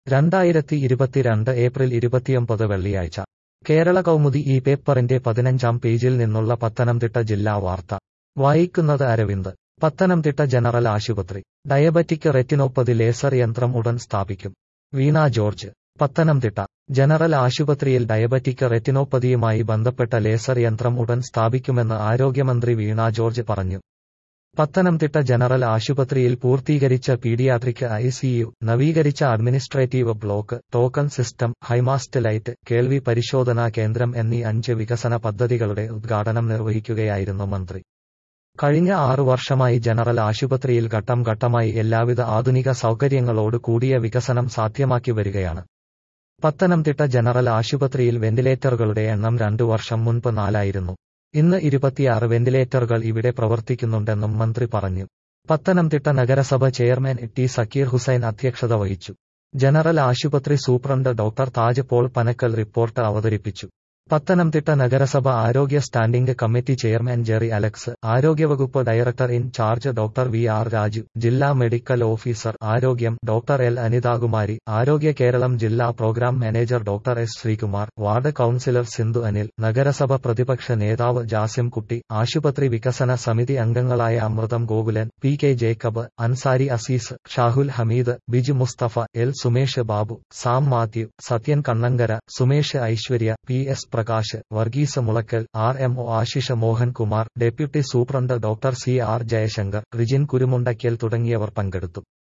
രണ്ടായിരത്തി ഇരുപത്തിരണ്ട് ഏപ്രിൽ ഇരുപത്തിയൊമ്പത് വെള്ളിയാഴ്ച കേരള കൗമുദി ഈ പേപ്പറിന്റെ പതിനഞ്ചാം പേജിൽ നിന്നുള്ള പത്തനംതിട്ട ജില്ലാ വാർത്ത വായിക്കുന്നത് അരവിന്ദ് പത്തനംതിട്ട ജനറൽ ആശുപത്രി ഡയബറ്റിക് റെറ്റിനോപ്പതി ലേസർ യന്ത്രം ഉടൻ സ്ഥാപിക്കും വീണ ജോർജ് പത്തനംതിട്ട ജനറൽ ആശുപത്രിയിൽ ഡയബറ്റിക് റെറ്റിനോപ്പതിയുമായി ബന്ധപ്പെട്ട ലേസർ യന്ത്രം ഉടൻ സ്ഥാപിക്കുമെന്ന് ആരോഗ്യമന്ത്രി വീണ ജോർജ് പറഞ്ഞു പത്തനംതിട്ട ജനറൽ ആശുപത്രിയിൽ പൂർത്തീകരിച്ച പീഡിയാട്രിക് ഐസിയു നവീകരിച്ച administrative block token system high mast light കേൾവി പരിശോധനാ കേന്ദ്രം എന്നീ അഞ്ച് വികസന പദ്ധതികളുടെ ഉദ്ഘാടനം നിർവഹിക്കുകയായിരുന്നു മന്ത്രി കഴിഞ്ഞ ആറു വർഷമായി ജനറൽ ആശുപത്രിയിൽ ഘട്ടം ഘട്ടമായി എല്ലാവിധ ആധുനിക സൗകര്യങ്ങളോട് കൂടിയ വികസനം സാധ്യമാക്കി വരികയാണ് പത്തനംതിട്ട ജനറൽ ആശുപത്രിയിൽ വെന്റിലേറ്ററുകളുടെ എണ്ണം രണ്ടു വർഷം മുൻപ് നാലായിരുന്നു ഇന്ന് ഇരുപത്തിയാറ് വെന്റിലേറ്ററുകൾ ഇവിടെ പ്രവർത്തിക്കുന്നുണ്ടെന്നും മന്ത്രി പറഞ്ഞു പത്തനംതിട്ട നഗരസഭ ചെയർമാൻ ടി സക്കീർ ഹുസൈൻ അധ്യക്ഷത വഹിച്ചു ജനറൽ ആശുപത്രി superintendent doctor Taj Paul Panakkal report അവതരിപ്പിച്ചു പത്തനംതിട്ട നഗരസഭ ആരോഗ്യ standing committee chairman Jerry Alex ആരോഗ്യവകുപ്പ് director in charge doctor V R Raju ജില്ലാ മെഡിക്കൽ ഓഫീസർ ആരോഗ്യം ഡോക്ടർ എൽ അനിതാകുമാരി ആരോഗ്യ കേരളം ജില്ലാ programme manager doctor S Sreekumar ward councillor Sindhu Anil നഗരസഭ പ്രതിപക്ഷ നേതാവ് ജാസിം കുട്ടി ആശുപത്രി വികസന സമിതി അംഗങ്ങളായ Amritham Gokulan P K Jacob Ansari Azeez Shahul Hameed Biju Musthafa L Sumesh Babu Sam Mathew Sathyan Kannankara Sumesh Aishwarya P S Prakash Varghese Mulakkal R M O Ashisha Mohankumar deputy superintendent doctor C R Jayashankar Rijin Kurumundakkal തുടങ്ങിയവർ പങ്കെടുത്തു